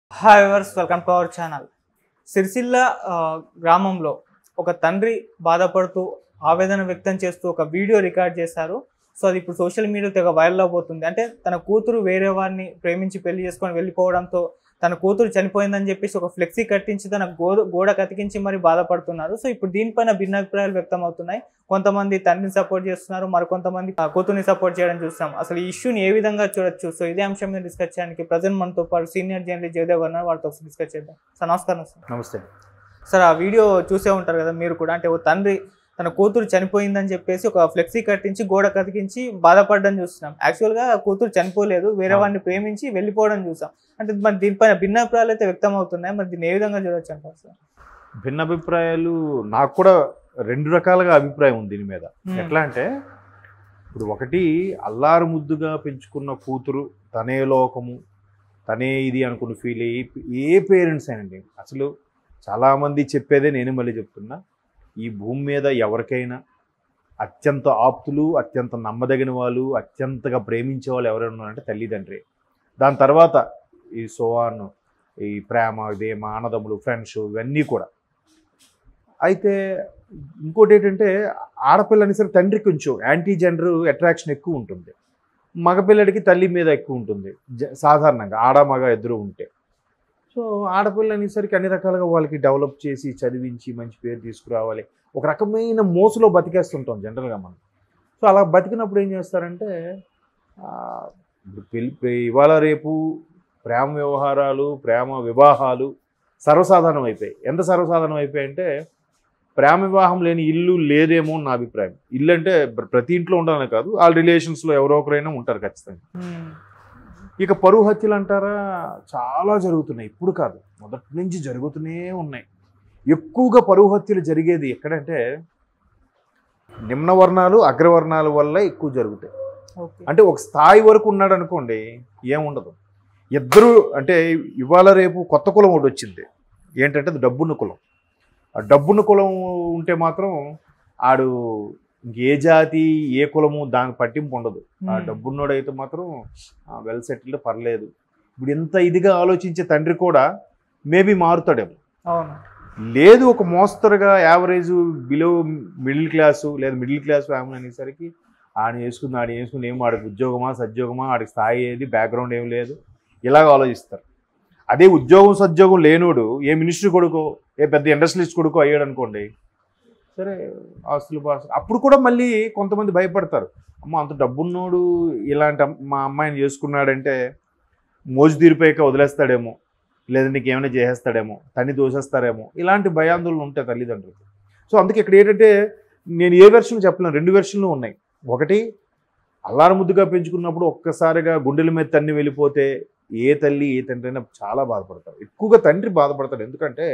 Hi viewers welcome to our channel Sircilla ఆ, గ్రామంలో ఒక తండ్రి బాధపడుతూ ఆవేదన వ్యక్తం చేస్తూ ఒక వీడియో రికార్డ్ చేశారు సో అది ఇప్పుడు సోషల్ మీడియా తెగ వైరల్ అవబోతుంది అంటే తన కూతురు వేరే వారిని ప్రేమించి పెళ్లి చేసుకొని వెళ్ళిపోవడంతో తన కూతురు చనిపోయిందని చెప్పేసి ఒక ఫ్లెక్సీ కట్టించి తన గోడ గోడ కతికించి మరి బాధపడుతున్నారు సో ఇప్పుడు దీనిపైన భిన్నాభిప్రాయాలు వ్యక్తం అవుతున్నాయి కొంతమంది తండ్రిని సపోర్ట్ చేస్తున్నారు మరికొంతమంది ఆ కూతుర్ని సపోర్ట్ చేయడం చూస్తాం అసలు ఈ ఇష్యూని ఏ విధంగా చూడొచ్చు సో ఇదే అంశం మీద డిస్కస్ చేయడానికి ప్రజెంట్ మనతో పాటు సీనియర్ జర్నలిస్ట్ జయదేవ్ ఉన్నారు వాళ్ళతో డిస్కస్ చేద్దాం సార్ నమస్కారం సార్ నమస్తే సార్ ఆ వీడియో చూసే ఉంటారు కదా మీరు కూడా అంటే ఓ తండ్రి తన కూతురు చనిపోయిందని చెప్పేసి ఒక ఫ్లెక్సీ కట్టించి గోడ కతికించి బాధపడడం చూస్తున్నాం యాక్చువల్గా కూతురు చనిపోలేదు వేరే వాడిని ప్రేమించి వెళ్ళిపోవడం చూసాం అంటే మరి దీనిపైన భిన్నాభిప్రాయాలు అయితే వ్యక్తం అవుతున్నాయి మరి దీన్ని ఏ విధంగా చూడొచ్చు అంటారు సార్ భిన్న అభిప్రాయాలు నాకు కూడా రెండు రకాలుగా అభిప్రాయం ఉంది దీని మీద Hmm. ఎట్లా అంటే ఇప్పుడు ఒకటి అల్లారు ముద్దుగా పెంచుకున్న కూతురు తనే లోకము తనే ఇది అనుకుని ఫీల్ అయ్యి ఏ పేరెంట్స్ అయినండి అసలు చాలామంది చెప్పేదే నేను మళ్ళీ చెప్తున్నా ఈ భూమి మీద ఎవరికైనా అత్యంత ఆప్తులు అత్యంత నమ్మదగిన వాళ్ళు అత్యంతగా ప్రేమించే వాళ్ళు ఎవరైనా ఉన్నారంటే తల్లిదండ్రి దాని తర్వాత ఈ సోవాన్ ఈ ప్రేమ ఇదేమ అన్నదమ్ములు ఫ్రెండ్స్ ఇవన్నీ కూడా అయితే ఇంకోటి ఏంటంటే ఆడపిల్లని సరే తండ్రికి కొంచెం యాంటీ జెండర్ అట్రాక్షన్ ఎక్కువ ఉంటుంది మగపిల్లడికి తల్లి మీద ఎక్కువ ఉంటుంది జ- సాధారణంగా ఆడ మగ ఇద్దరు ఉంటే సో ఆడపిల్ల అనేసరికి అన్ని రకాలుగా వాళ్ళకి డెవలప్ చేసి చదివించి మంచి పేరు తీసుకురావాలి ఒక రకమైన మోసులో బతికేస్తుంటాం జనరల్గా మనం సో అలా బతికినప్పుడు ఏం చేస్తారంటే ఆ, ఇప్పుడు పెళ్ళి పె- ఇవాళ రేపు ప్రేమ వ్యవహారాలు ప్రేమ వివాహాలు సర్వసాధారణం అయిపోయాయి ఎంత సర్వసాధారణం అయిపోయాయి అంటే ప్రేమ వివాహం లేని ఇల్లు లేదేమో అని నా అభిప్రాయం ఇల్లు అంటే ప్ర- ప్రతి ఇంట్లో ఉండాలని కాదు వాళ్ళ రిలేషన్స్లో ఎవరో ఒకరైనా ఉంటారు ఖచ్చితంగా ఇక పరువు హత్యలు అంటారా చాలా జరుగుతున్నాయి ఇప్పుడు కాదు మొదటి నుంచి జరుగుతూనే ఉన్నాయి ఎక్కువగా పరువు హత్యలు జరిగేది ఎక్కడంటే నిమ్న వర్ణాలు అగ్రవర్ణాల వల్ల ఎక్కువ జరుగుతాయి ఓకే అంటే ఒక స్థాయి వరకు ఉన్నాడు అనుకోండి ఏముండదు ఇద్దరు అంటే ఇవాళ రేపు కొత్త కులం ఒకటి వచ్చింది ఏంటంటే అది డబ్బున్న కులం ఆ డబ్బున్న కులం ఉంటే మాత్రం ఆడు ఇంకే జాతి ఏ కులము దానికి పట్టింపు ఉండదు ఆ డబ్బున్నోడు అయితే మాత్రం వెల్ సెటిల్డ్ పర్లేదు ఇప్పుడు ఇంత ఇదిగా ఆలోచించే తండ్రి కూడా మేబీ మారుతాడేమో అవును లేదు ఒక మోస్తరుగా యావరేజ్ బిలో మిడిల్ క్లాసు లేదా మిడిల్ క్లాస్ ఫ్యామిలీ అనేసరికి ఆడ వేసుకుంది ఆడ వేసుకుని ఏమో ఆడికి ఉద్యోగమా సద్యోగమా ఆడికి స్థాయి ఏది బ్యాక్గ్రౌండ్ ఏం లేదు ఇలాగ ఆలోచిస్తారు అదే ఉద్యోగం సద్యోగం లేనోడు ఏ మినిస్టర్ కొడుకో ఏ పెద్ద ఇండస్ట్రియలిస్ట్ కొడుకో అయ్యాడు అనుకోండి సరే ఆస్తులు పాస్తులు అప్పుడు కూడా మళ్ళీ కొంతమంది భయపడతారు అమ్మ అంత డబ్బున్నోడు ఇలాంటి అమ్- మా అమ్మాయిని చేసుకున్నాడంటే మోజు తీరిపోయాక వదిలేస్తాడేమో లేదా నీకు ఏమైనా చేసేస్తాడేమో తన్ని దోసేస్తారేమో ఇలాంటి భయాందోళనలు ఉంటాయి తల్లిదండ్రులకు సో అందుకే ఇక్కడ ఏంటంటే నేను ఏ వెర్షన్ చెప్పలేను రెండు వెర్షన్లు ఉన్నాయి ఒకటి అల్లారు ముద్దుగా పెంచుకున్నప్పుడు ఒక్కసారిగా గుండెల మీద తన్ని వెళ్ళిపోతే ఏ తల్లి ఏ తండ్రి అయినా చాలా బాధపడతారు ఎక్కువగా తండ్రి బాధపడతాడు ఎందుకంటే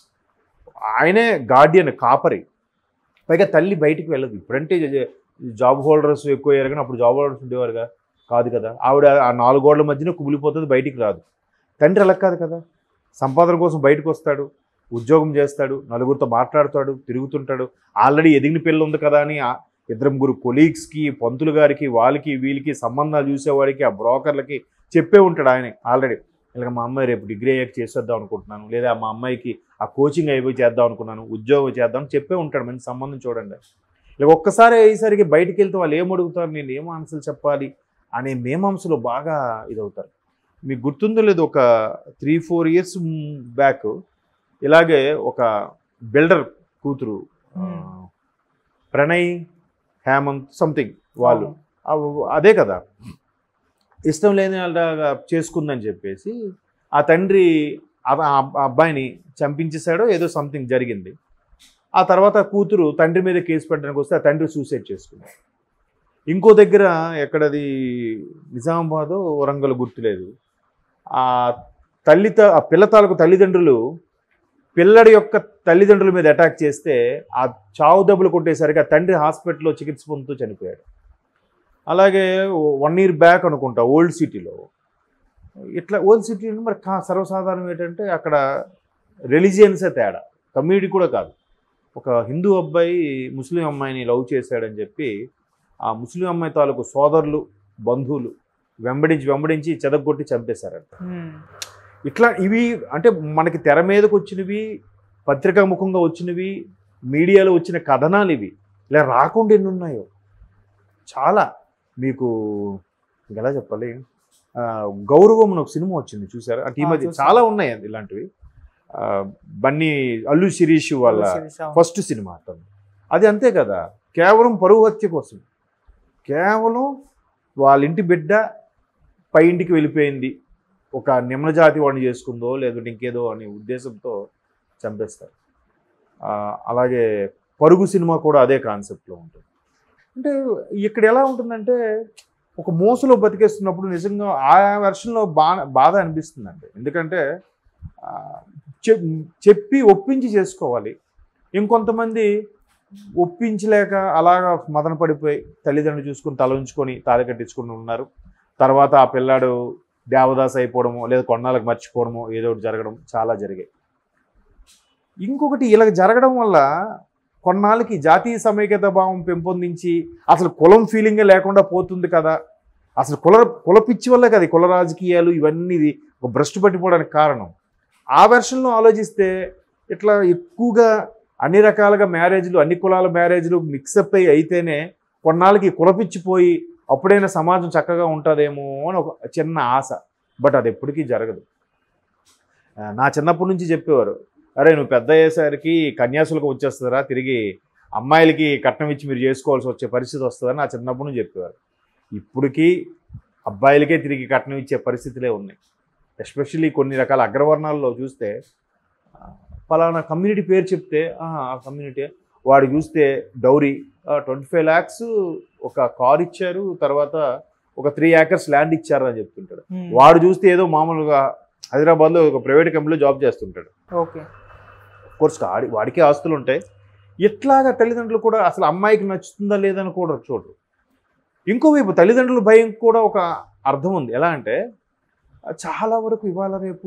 ఆయనే గార్డియన్ కాపరి పైగా తల్లి బయటికి వెళ్ళదు ఇప్పుడంటే జ- జాబ్ హోల్డర్స్ ఎక్కువ అయ్యారు కానీ అప్పుడు జాబ్ హోల్డర్స్ ఉండేవారుగా కాదు కదా ఆవిడ ఆ నాలుగు గోడల మధ్యన కుమిలిపోతుంది బయటికి రాదు తండ్రి అలా కాదు కదా సంపాదన కోసం బయటకు వస్తాడు ఉద్యోగం చేస్తాడు నలుగురితో మాట్లాడతాడు తిరుగుతుంటాడు ఆల్రెడీ ఎదిగిన పిల్ల ఉంది కదా అని ఆ ఇద్దరు ముగ్గురు కొలీగ్స్కి పంతులు గారికి వాళ్ళకి వీళ్ళకి సంబంధాలు చూసేవాడికి ఆ బ్రోకర్లకి చెప్పే ఉంటాడు ఆయన ఆల్రెడీ ఇలాగ మా అమ్మాయి రేపు డిగ్రీ అయ్యాక చేసేద్దాం అనుకుంటున్నాను లేదా మా అమ్మాయికి ఆ కోచింగ్ అయిపోయి చేద్దాం అనుకున్నాను ఉద్యోగం చేద్దాం అని చెప్పే ఉంటాడు మంచి సంబంధం చూడండి ఇలా ఒక్కసారి అయ్యేసరికి బయటికి వెళ్తే వాళ్ళు ఏం అడుగుతారు నేను ఏం ఆన్సర్లు చెప్పాలి అనే మేమాంసలో బాగా ఇదవుతారు మీకు గుర్తుందో లేదు ఒక త్రీ ఫోర్ ఇయర్స్ బ్యాక్ ఇలాగే ఒక బిల్డర్ కూతురు ఆ, Hmm. ప్రణయ్ హేమంత్ సంథింగ్ వాళ్ళు అవును. ఆ- అదే కదా ఇష్టం లేని వాళ్ళగా చేసుకుందని చెప్పేసి ఆ తండ్రి ఆ ఆ అబ్బాయిని చంపించేశాడో ఏదో సంథింగ్ జరిగింది ఆ తర్వాత కూతురు తండ్రి మీద కేసు పెట్టడానికి వస్తే ఆ తండ్రి సూసైడ్ చేసుకుంది ఇంకో దగ్గర ఎక్కడది నిజామాబాద్ వరంగల్ గుర్తులేదు ఆ తల్లి త- ఆ పిల్ల తాలూకు తల్లిదండ్రులు పిల్లడి యొక్క తల్లిదండ్రుల మీద అటాక్ చేస్తే ఆ చావు దెబ్బలు కొట్టేసరికి ఆ తండ్రి హాస్పిటల్లో చికిత్స పొందుతూ చనిపోయాడు అలాగే వన్ ఇయర్ బ్యాక్ అనుకుంటా ఓల్డ్ సిటీలో ఇట్లా ఓల్డ్ సిటీ మరి కా సర్వసాధారణం ఏంటంటే అక్కడ రిలీజియన్సే తేడా కమ్యూనిటీ కూడా కాదు ఒక హిందూ అబ్బాయి ముస్లిం అమ్మాయిని లవ్ చేశాడని చెప్పి ఆ ముస్లిం అమ్మాయి తాలూకు సోదరులు బంధువులు వెంబడించి వెంబడించి చెదగొట్టి చంపేశారంట ఉమ్. ఇట్లా ఇవి అంటే మనకి తెర మీదకి వచ్చినవి పత్రికా ముఖంగా వచ్చినవి మీడియాలో వచ్చిన కథనాలు ఇవి ఇలా రాకుండా ఎన్ని ఉన్నాయో చాలా మీకు ఇంక ఎలా చెప్పాలి ఆ, గౌరవం అని ఒక సినిమా వచ్చింది చూసారా అంటే ఈ ఆ, మధ్య చూసాను. చాలా ఉన్నాయి అది ఇలాంటివి ఆ, బన్నీ అల్లు శిరీష్ వాళ్ళ శిరీష. ఫస్ట్ సినిమా అతను అది అంతే కదా కేవలం పరువు హత్య కోసం కేవలం వాళ్ళ ఇంటి బిడ్డ పై ఇంటికి వెళ్ళిపోయింది ఒక నిమ్న జాతి వాడిని చేసుకుందో లేదంటే ఇంకేదో అనే ఉద్దేశంతో చంపేస్తారు ఆ, అలాగే పరుగు సినిమా కూడా అదే కాన్సెప్ట్లో ఉంటుంది అంటే ఇక్కడ ఎలా ఉంటుందంటే ఒక మోసలో బతికేస్తున్నప్పుడు నిజంగా ఆ వెర్షన్లో బా బాధ అనిపిస్తుందండి ఎందుకంటే ఆ, చెప్ చెప్పి ఒప్పించి చేసుకోవాలి ఇంకొంతమంది ఒప్పించలేక అలాగా మదన పడిపోయి తల్లిదండ్రులు చూసుకుని తల ఉంచుకొని తాళి కట్టించుకుని ఉన్నారు తర్వాత ఆ పిల్లాడు దేవదాస్ అయిపోవడమో లేదా కొన్నాళ్ళకి మర్చిపోవడమో ఏదో ఒకటి జరగడం చాలా జరిగాయి ఇంకొకటి ఇలా జరగడం వల్ల కొన్నాళ్ళకి జాతీయ సమైక్యత భావం పెంపొందించి అసలు కులం ఫీలింగే లేకుండా పోతుంది కదా అసలు కుల కుల పిచ్చి వల్లే కదా ఈ కుల రాజకీయాలు ఇవన్నీ ఇది ఒక భ్రష్టు పట్టిపోవడానికి కారణం ఆ వెర్షన్లో ఆలోచిస్తే ఇట్లా ఎక్కువగా అన్ని రకాలుగా మ్యారేజ్లు అన్ని కులాల మ్యారేజ్లు మిక్సప్ అయ్యి అయితేనే కొన్నాళ్ళకి కులపిచ్చిపోయి అప్పుడైనా సమాజం చక్కగా ఉంటుందేమో అని ఒక చిన్న ఆశ బట్ అది ఎప్పటికీ జరగదు ఆ, నా చిన్నప్పటి నుంచి చెప్పేవారు అరే నువ్వు పెద్ద అయ్యేసరికి కన్యాసులకు వచ్చేస్తుందిరా తిరిగి అమ్మాయిలకి కట్నం ఇచ్చి మీరు చేసుకోవాల్సి వచ్చే పరిస్థితి వస్తుందని నా చిన్నప్పటి నుంచి చెప్పేవారు ఇప్పటికీ అబ్బాయిలకే తిరిగి కట్నం ఇచ్చే పరిస్థితులే ఉన్నాయి ఎస్పెషల్లీ కొన్ని రకాల అగ్రవర్ణాల్లో చూస్తే ఆ, పలానా కమ్యూనిటీ పేరు చెప్తే "ఆ, ఆ కమ్యూనిటీ వాడు చూస్తే డౌరీ ట్వంటీ ఫైవ్ ల్యాక్స్ ఒక కార్ ఇచ్చారు తర్వాత ఒక త్రీ ఏకర్స్ ల్యాండ్ ఇచ్చారు అని చెప్తుంటాడు ఉమ్. వాడు చూస్తే ఏదో మామూలుగా హైదరాబాద్లో ఒక ప్రైవేట్ కంపెనీలో జాబ్ చేస్తుంటాడు ఓకే కోర్స్ ఆడి వాడికే ఆస్తులు ఉంటాయి ఎట్లాగా తల్లిదండ్రులు కూడా అసలు అమ్మాయికి నచ్చుతుందా లేదని కూడా చూడరు ఇంకోవైపు తల్లిదండ్రుల భయం కూడా ఒక అర్థం ఉంది ఎలా అంటే చాలా వరకు ఇవాళ రేపు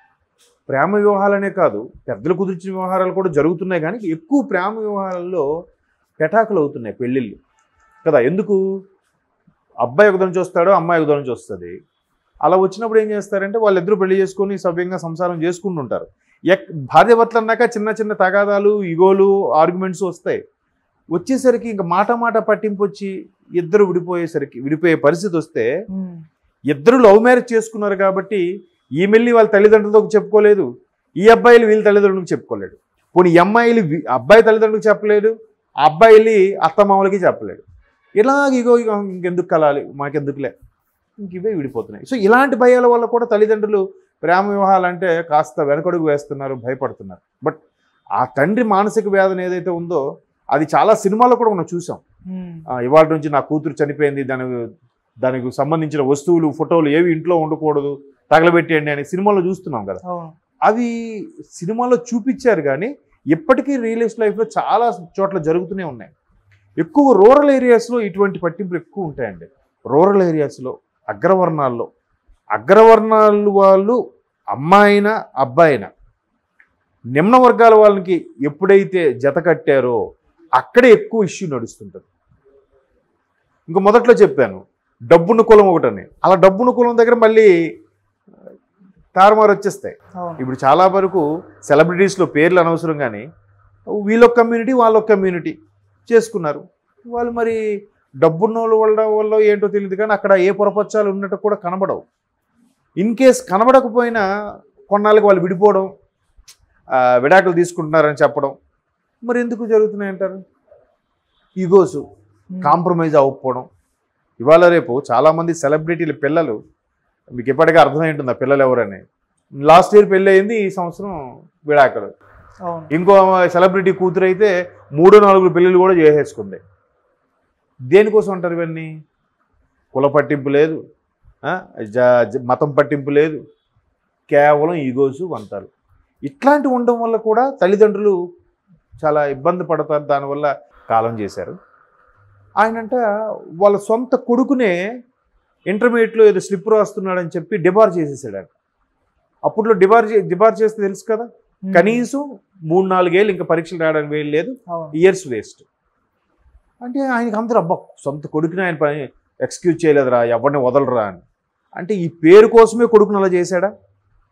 ప్రేమ వివాహాలనే కాదు పెద్దలు కుదిర్చిన వ్యవహారాలు కూడా జరుగుతున్నాయి కానీ ఎక్కువ ప్రేమ వ్యవహారాల్లో పెటాకులు అవుతున్నాయి పెళ్ళిళ్ళు కదా ఎందుకు అబ్బాయి ఒక నుంచి వస్తాడు అమ్మాయి ఒక నుంచి వస్తుంది అలా వచ్చినప్పుడు ఏం చేస్తారంటే వాళ్ళిద్దరూ పెళ్లి చేసుకొని సవ్యంగా సంసారం చేసుకుంటుంటారు ఎక్ భార్యాభర్తలు అన్నాక చిన్న చిన్న తగాదాలు ఇగోలు ఆర్గ్యుమెంట్స్ వస్తాయి వచ్చేసరికి ఇంకా మాట మాట పట్టింపు వచ్చి ఇద్దరు విడిపోయేసరికి విడిపోయే పరిస్థితి వస్తే ఉమ్. ఇద్దరు లవ్ మ్యారేజ్ చేసుకున్నారు కాబట్టి ఈ మెల్లి వాళ్ళ తల్లిదండ్రులతో చెప్పుకోలేదు ఈ అబ్బాయిలు వీళ్ళ తల్లిదండ్రులకు చెప్పుకోలేడు పోనీ ఈ అమ్మాయిలు వీ- అబ్బాయి తల్లిదండ్రులకు చెప్పలేదు ఆ అబ్బాయి వెళ్ళి అత్తమామలకి చెప్పలేడు ఇలాగ ఇగో ఇగో ఇంకెందుకు కలాలి మాకెందుకులే ఇంక ఇవే విడిపోతున్నాయి సో ఇలాంటి భయాల వల్ల కూడా తల్లిదండ్రులు ప్రేమ వివాహాలంటే కాస్త వెనకడుగు వేస్తున్నారు భయపడుతున్నారు బట్ ఆ తండ్రి మానసిక వేదన ఏదైతే ఉందో అది చాలా సినిమాల్లో కూడా మనం చూసాం ఉమ్. ఆ, ఇవాళ నుంచి నా కూతురు చనిపోయింది దాని దానికి సంబంధించిన వస్తువులు ఫోటోలు ఏవి ఇంట్లో ఉండకూడదు తగలబెట్టేయండి అని సినిమాలో చూస్తున్నాం కదా అవును అవి సినిమాలో చూపించారు కానీ ఇప్పటికీ రియలిస్ట్ లైఫ్లో చాలా చోట్ల జరుగుతూనే ఉన్నాయి ఎక్కువ రూరల్ ఏరియాస్లో ఇటువంటి పట్టింపులు ఎక్కువ ఉంటాయండి రూరల్ ఏరియాస్లో అగ్రవర్ణాల్లో అగ్రవర్ణాలు వాళ్ళు అమ్మాయినా అబ్బాయినా నిమ్న వర్గాల వాళ్ళకి ఎప్పుడైతే జత కట్టారో అక్కడే ఎక్కువ ఇష్యూ నడుస్తుంటుంది ఇంకా మొదట్లో చెప్పాను డబ్బున్న కులం ఒకటని అలా డబ్బున్న కులం దగ్గర మళ్ళీ తారుమారు వచ్చేస్తాయి అవును ఇప్పుడు చాలా వరకు సెలబ్రిటీస్లో పేర్లు అనవసరం కానీ వీళ్ళొక కమ్యూనిటీ వాళ్ళొక కమ్యూనిటీ చేసుకున్నారు వాళ్ళు మరి డబ్బున్న వాళ్ళు వాళ్ళ వల్ల ఏంటో తెలియదు కానీ అక్కడ ఏ పొరపచ్చాలు ఉన్నట్టు కూడా కనబడవు ఇన్ కేస్ కనబడకపోయినా కొన్నాళ్ళకి వాళ్ళు విడిపోవడం ఆ, విడాకులు తీసుకుంటున్నారని చెప్పడం మరి ఎందుకు జరుగుతున్నాయి అంటారు ఈగోసు ఉమ్. కాంప్రమైజ్ అవ్వకపోవడం ఇవాళ రేపు చాలామంది సెలబ్రిటీల పిల్లలు మీకు ఇప్పటికే అర్థమై ఉంటుంది ఆ పిల్లలు ఎవరని లాస్ట్ ఇయర్ పెళ్ళి అయింది ఈ సంవత్సరం విడాకులు అవును ఇంకో సెలబ్రిటీ కూతురు అయితే మూడు నాలుగు పెళ్ళిళ్ళు కూడా చేసేసుకుంది దేనికోసం అంటారు ఇవన్నీ కుల పట్టింపు లేదు ఆ, జ- జ- మతం పట్టింపు లేదు కేవలం ఈగోసు వంతాలు ఇట్లాంటివి ఉండడం వల్ల కూడా తల్లిదండ్రులు చాలా ఇబ్బంది పడతారు దానివల్ల కాలం చేశారు ఆయనంట వాళ్ళ సొంత కొడుకునే ఇంటర్మీడియట్లో ఏదో స్లిప్ రాస్తున్నాడని చెప్పి డిబార్ చేసేసాడు అప్పట్లో డిబార్ చే- డిబార్ చేస్తే తెలుసు కదా ఉమ్. కనీసం మూడు నాలుగేళ్ళు ఇంకా పరీక్షలు రాయడానికి వేలు లేదు అవును ఇయర్స్ వేస్ట్ అంటే ఆయనకి అందరూ అబ్బా సొంత కొడుకుని ఆయన పని ఎక్స్క్యూజ్ చేయలేదురా ఎవరిని వదలరా అని అంటే ఈ పేరు కోసమే కొడుకుని అలా చేశాడా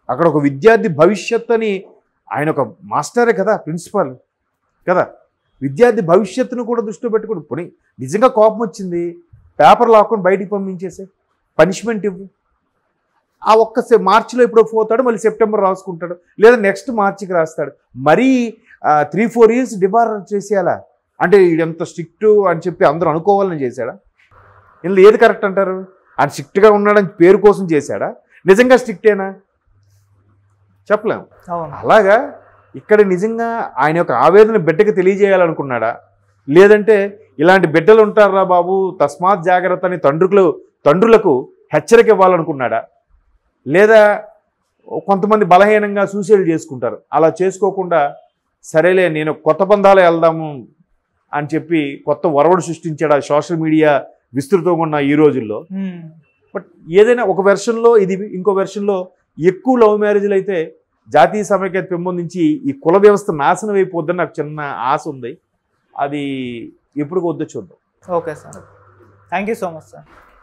అక్కడ ఒక విద్యార్థి భవిష్యత్ అని ఆయన ఒక మాస్టరే కదా ప్రిన్సిపాల్ కదా విద్యార్థి భవిష్యత్తును కూడా దృష్టిలో పెట్టుకుని పోనీ నిజంగా కోపం వచ్చింది పేపర్ లాక్కొని బయటికి పంపించేసే పనిష్మెంట్ ఇవ్వు ఆ ఒక్క సె- మార్చిలో ఎప్పుడో పోతాడు మళ్ళీ సెప్టెంబర్ రాసుకుంటాడు లేదా నెక్స్ట్ మార్చికి రాస్తాడు మరీ త్రీ ఫోర్ ఇయర్స్ డిబార్ చేసేయాలా అంటే ఎంత స్ట్రిక్ట్ అని చెప్పి అందరూ అనుకోవాలని చేశాడా ఇందులో ఏది కరెక్ట్ అంటారు ఆయన స్ట్రిక్ట్గా ఉన్నాడని పేరు కోసం చేశాడా నిజంగా స్ట్రిక్టేనా చెప్పలేము అవును అలాగా ఇక్కడ నిజంగా ఆయన యొక్క ఆవేదన బిడ్డకి తెలియజేయాలనుకున్నాడా లేదంటే ఇలాంటి బిడ్డలు ఉంటారా బాబు తస్మాత్ జాగ్రత్త అని తండ్రులు తండ్రులకు హెచ్చరిక ఇవ్వాలనుకున్నాడా లేదా కొంతమంది బలహీనంగా సూసైడ్ చేసుకుంటారు అలా చేసుకోకుండా సరేలే నేను కొత్త బంధాలు వెళ్దాము అని చెప్పి కొత్త వరవడు సృష్టించాడు సోషల్ మీడియా విస్తృతంగా ఉన్న ఈ రోజుల్లో ఉమ్. బట్ ఏదైనా ఒక వెర్షన్లో ఇది ఇంకో వెర్షన్లో ఎక్కువ లవ్ మ్యారేజ్లు అయితే జాతీయ సమైక్యత పెంపొందించి ఈ కుల వ్యవస్థ నాశనం అయిపోద్దని నాకు చిన్న ఆశ ఉంది అది ఎప్పుడు వద్దో చూద్దాం okay sir thank you so much sir